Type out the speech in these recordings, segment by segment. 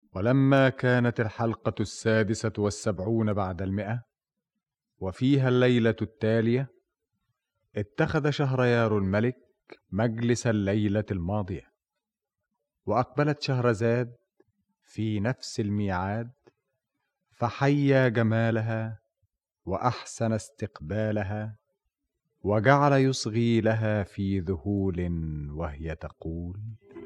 ولما كانت الحلقة السادسة والسبعون بعد المئة وفيها الليلة التالية اتخذ شهريار الملك مجلس الليلة الماضية وأقبلت شهرزاد في نفس الميعاد فحيا جمالها وأحسن استقبالها وجعل يصغي لها في ذهول وهي تقول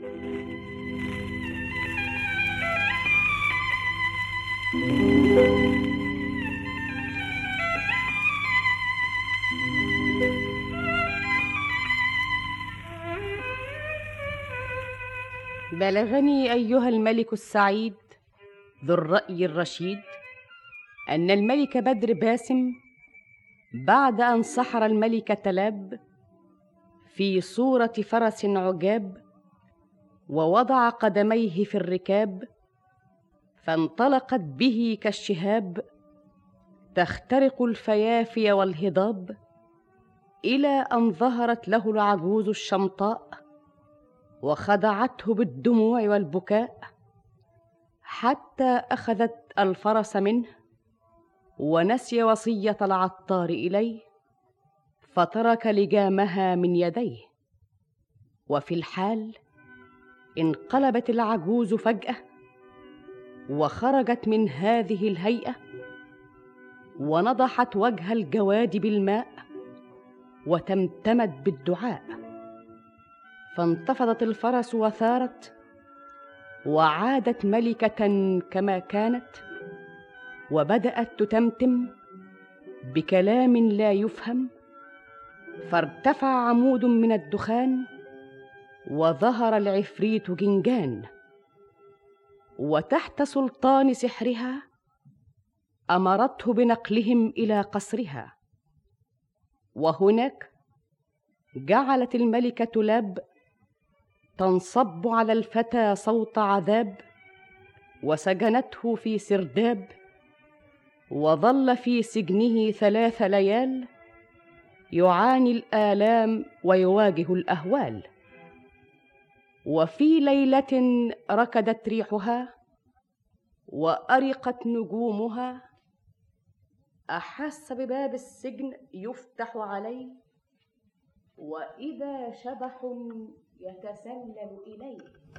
بلغني ايها الملك السعيد ذو الراي الرشيد ان الملك بدر باسم بعد ان سحر الملك تلاب في صوره فرس عجاب ووضع قدميه في الركاب فانطلقت به كالشهاب تخترق الفيافي والهضاب الى ان ظهرت له العجوز الشمطاء وخدعته بالدموع والبكاء حتى اخذت الفرس منه ونسي وصيه العطار اليه فترك لجامها من يديه وفي الحال انقلبت العجوز فجاه وخرجت من هذه الهيئه ونضحت وجه الجواد بالماء وتمتمت بالدعاء فانتفضت الفرس وثارت وعادت ملكه كما كانت وبدات تتمتم بكلام لا يفهم فارتفع عمود من الدخان وظهر العفريت جنجان وتحت سلطان سحرها امرته بنقلهم الى قصرها وهناك جعلت الملكه لاب تنصب على الفتى صوت عذاب وسجنته في سرداب وظل في سجنه ثلاث ليال يعاني الالام ويواجه الاهوال وفي ليله ركدت ريحها وارقت نجومها احس بباب السجن يفتح عليه واذا شبح يتسلل اليه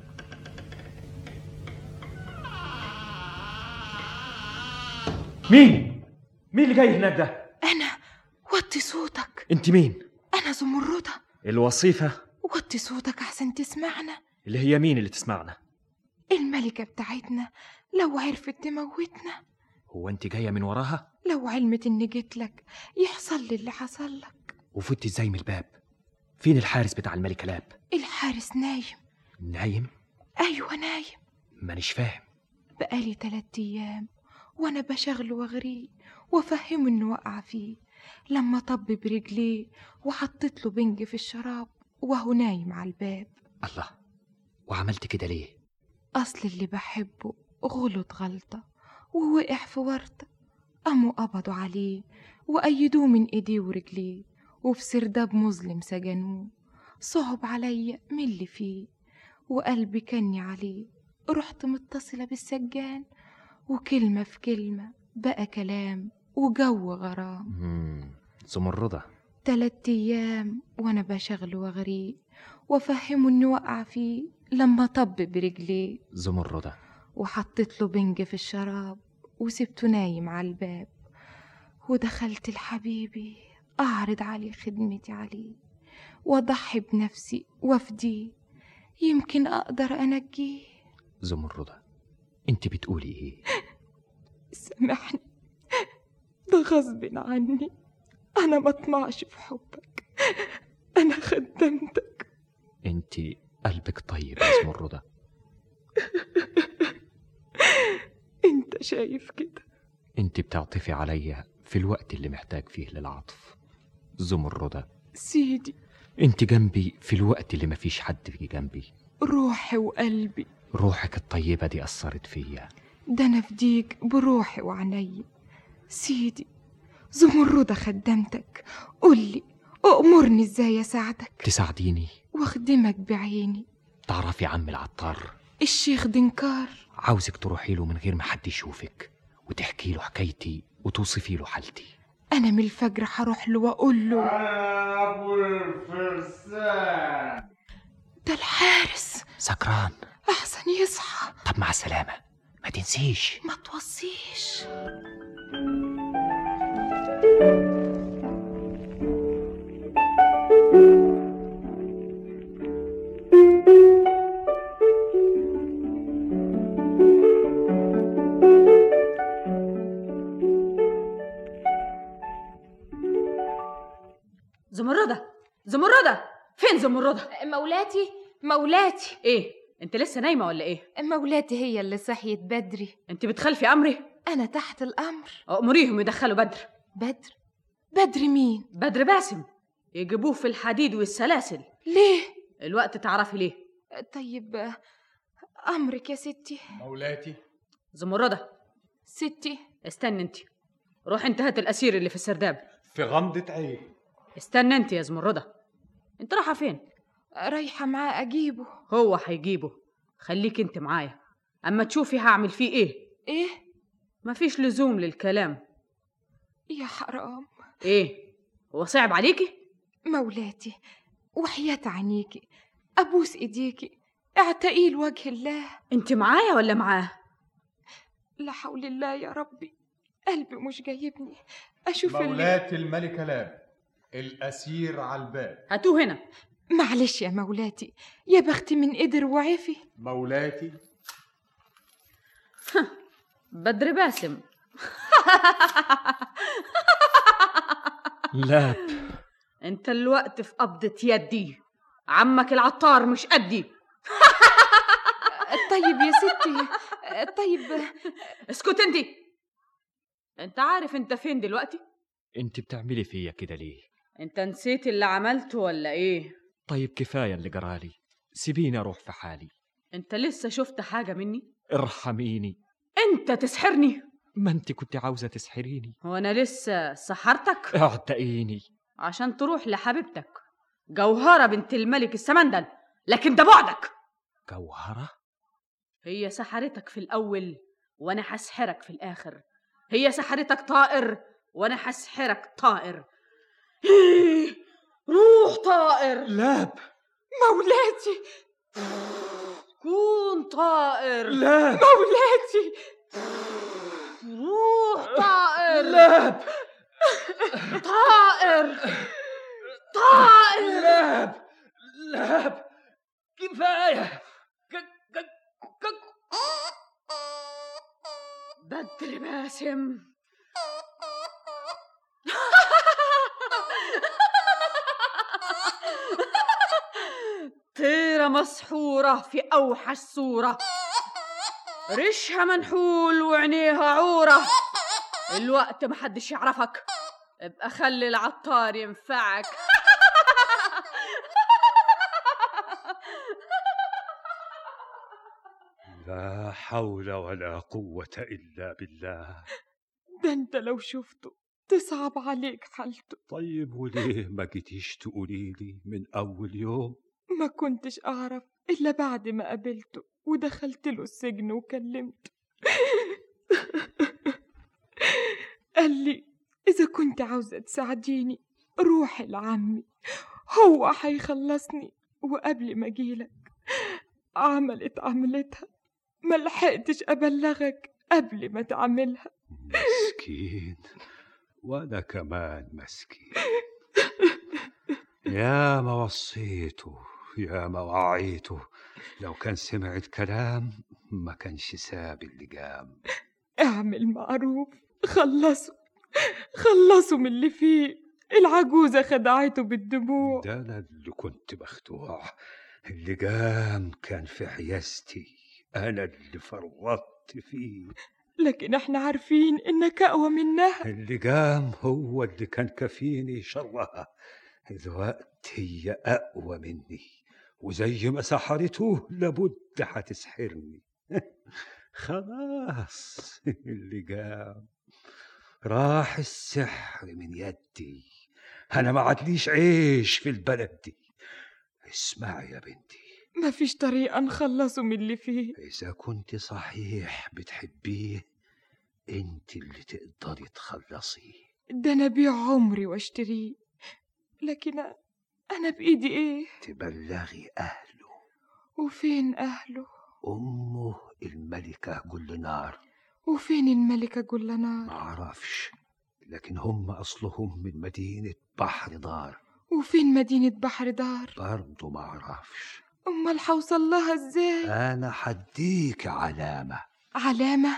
مين؟ مين اللي جاي هناك ده؟ أنا وطي صوتك انت مين؟ أنا زمردة الوصيفة وطي صوتك أحسن تسمعنا اللي هي مين اللي تسمعنا؟ الملكة بتاعتنا لو عرفت تموتنا هو انت جاية من وراها؟ لو علمت إني جيت لك يحصل لي اللي حصل لك وفتي ازاي من الباب؟ فين الحارس بتاع الملكة لاب؟ الحارس نايم نايم؟ أيوة نايم مانيش فاهم بقالي تلات أيام وأنا بشغل وأغريه وأفهمه إنه وقع فيه لما طب برجليه وحطيت له بنج في الشراب وهو نايم على الباب الله وعملت كده ليه؟ أصل اللي بحبه غلط غلطة ووقع في ورطة قاموا قبضوا عليه وأيدوه من إيديه ورجليه وفي سرداب مظلم سجنوه صعب عليا من اللي فيه وقلبي كني عليه رحت متصلة بالسجان وكلمة في كلمة بقى كلام وجو غرام مم. زمردة تلات أيام وأنا بشغل وأغريه وأفهمه إني وقع فيه لما طب برجليه زمردة وحطيت له بنج في الشراب وسبته نايم على الباب ودخلت لحبيبي أعرض عليه خدمتي عليه وأضحي بنفسي وأفديه يمكن أقدر أنجيه زمردة انت بتقولي ايه؟ سامحني ده غصب عني أنا ما اطمعش في حبك أنا خدمتك انت قلبك طيب يا زمردة أنت شايف كده انت بتعطفي عليا في الوقت اللي محتاج فيه للعطف زمردة سيدي انت جنبي في الوقت اللي مفيش حد في جنبي روحي وقلبي روحك الطيبة دي أثرت فيا ده أنا فديك بروحي وعيني سيدي زمردة خدمتك قولي أأمرني إزاي أساعدك تساعديني وأخدمك بعيني تعرفي عم العطار الشيخ دنكار عاوزك تروحي له من غير ما حد يشوفك وتحكي له حكايتي وتوصفي له حالتي أنا من الفجر هروح له وأقول له أبو الفرسان ده الحارس سكران أحسن يصحى طب مع السلامة ما تنسيش ما توصيش زمردة زمردة فين زمردة مولاتي مولاتي ايه انت لسه نايمة ولا ايه مولاتي هي اللي صحيت بدري انت بتخلفي امري أنا تحت الأمر امريهم يدخلوا بدر بدر بدر مين بدر باسم يجيبوه في الحديد والسلاسل ليه الوقت تعرفي ليه طيب أمرك يا ستي مولاتي زمردة ستي استنى انت روح انت هات الاسير اللي في السرداب في غمضة عين استنى انت يا زمردة انت رايحة فين رايحة معاه أجيبه هو هيجيبه خليك انت معايا اما تشوفي هعمل فيه ايه إيه مفيش لزوم للكلام يا حرام ايه هو صعب عليكي مولاتي وحياة عينيكي أبوس إيديكي اعتقي لوجه الله انت معايا ولا معاه لا حول الله يا ربي قلبي مش جايبني أشوف اللي مولاتي الملكة لاب الأسير على الباب هاتوه هنا معلش يا مولاتي يا بختي من قدر وعفي مولاتي بدر باسم لا انت الوقت في قبضة يدي عمك العطار مش قدي طيب يا ستي طيب اسكت انت انت عارف انت فين دلوقتي انت بتعملي فيا كده ليه انت نسيت اللي عملته ولا ايه طيب كفاية اللي جرالي سيبيني اروح في حالي انت لسه شفت حاجة مني ارحميني انت تسحرني ما انت كنت عاوزة تسحريني هو انا لسه سحرتك اعتقيني عشان تروح لحبيبتك جوهرة بنت الملك السمندل لكن ده بعدك جوهرة هي سحرتك في الأول وأنا هسحرك في الآخر هي سحرتك طائر وأنا هسحرك طائر إيه، روح طائر لاب مولاتي كون طائر لاب مولاتي روح طائر لاب طائر طائر لاب لاب كفاية ك- ك- ك- بدر باسم طيرة مسحورة في أوحش صورة ريشها منحول وعينيها عورة الوقت محدش يعرفك ابقى خلي العطار ينفعك لا حول ولا قوة إلا بالله ده انت لو شفته تصعب عليك حالته طيب وليه ما جيتيش تقولي لي من أول يوم ما كنتش أعرف إلا بعد ما قابلته ودخلت له السجن وكلمته قال لي إذا كنت عاوزة تساعديني روحي لعمي هو هيخلصني وقبل ما أجيلك عملت عملتها ما لحقتش أبلغك قبل ما تعملها مسكين وأنا كمان مسكين يا ما وصيته يا ما وعيته لو كان سمع الكلام ما كانش ساب اللجام اعمل معروف خلصوا خلصوا من اللي فيه العجوزة خدعته بالدموع ده أنا اللي كنت مخدوع اللجام كان في حيازتي أنا اللي فرطت فيه لكن احنا عارفين انك اقوى منها اللجام هو اللي كان كفيني شرها الوقت هي أقوى مني وزي ما سحرته لابد هتسحرني خلاص اللجام راح السحر من يدي أنا ما عدليش عيش في البلد دي اسمعي يا بنتي مفيش طريقة نخلصه من اللي فيه إذا كنت صحيح بتحبيه انت اللي تقدري تخلصيه ده أنا بيع عمري واشتريه لكن أنا بإيدي إيه تبلغي أهله وفين أهله أمه الملكة جلنار وفين الملكة جلنار معرفش لكن هم أصلهم من مدينة بحر دار وفين مدينة بحر دار برضه معرفش أمال حوصل لها إزاي أنا حديك علامة علامة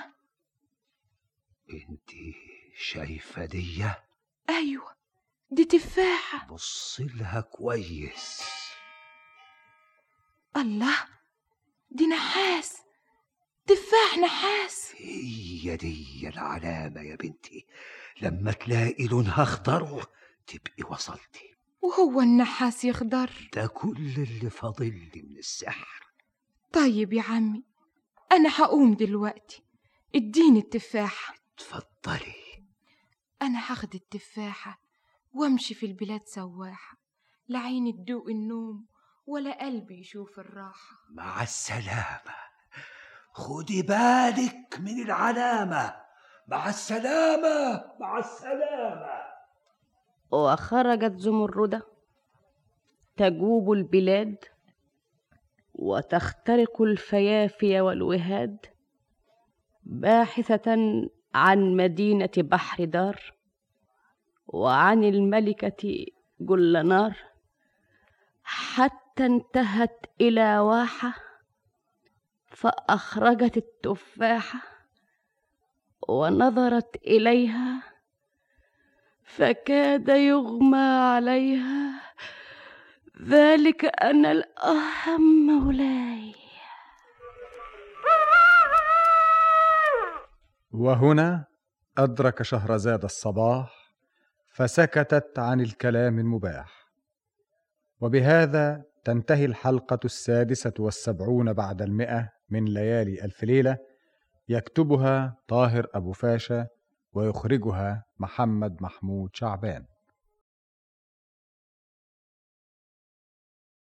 انت شايفة دي أيوة دي تفاحة بص لها كويس الله دي نحاس تفاح نحاس هي دي العلامة يا بنتي لما تلاقي لونها اخضر تبقي وصلتي وهو النحاس يخضر ده كل اللي فاضل لي من السحر طيب يا عمي أنا هقوم دلوقتي اديني التفاحة تفضلي أنا هاخد التفاحة وامشي في البلاد سواحة لا عيني تدوق النوم ولا قلبي يشوف الراحة مع السلامة خدي بالك من العلامة مع السلامة مع السلامة وخرجت زمردة تجوب البلاد وتخترق الفيافي والوهاد باحثة عن مدينة بحر دار وعن الملكة جلنار حتى انتهت إلى واحة فأخرجت التفاحة ونظرت إليها فكاد يغمى عليها ذلك أنا الأهم مولاي وهنا أدرك شهرزاد الصباح فسكتت عن الكلام المباح وبهذا تنتهي الحلقة السادسة والسبعون بعد المئة من ليالي ألف ليلة يكتبها طاهر أبو فاشا ويخرجها محمد محمود شعبان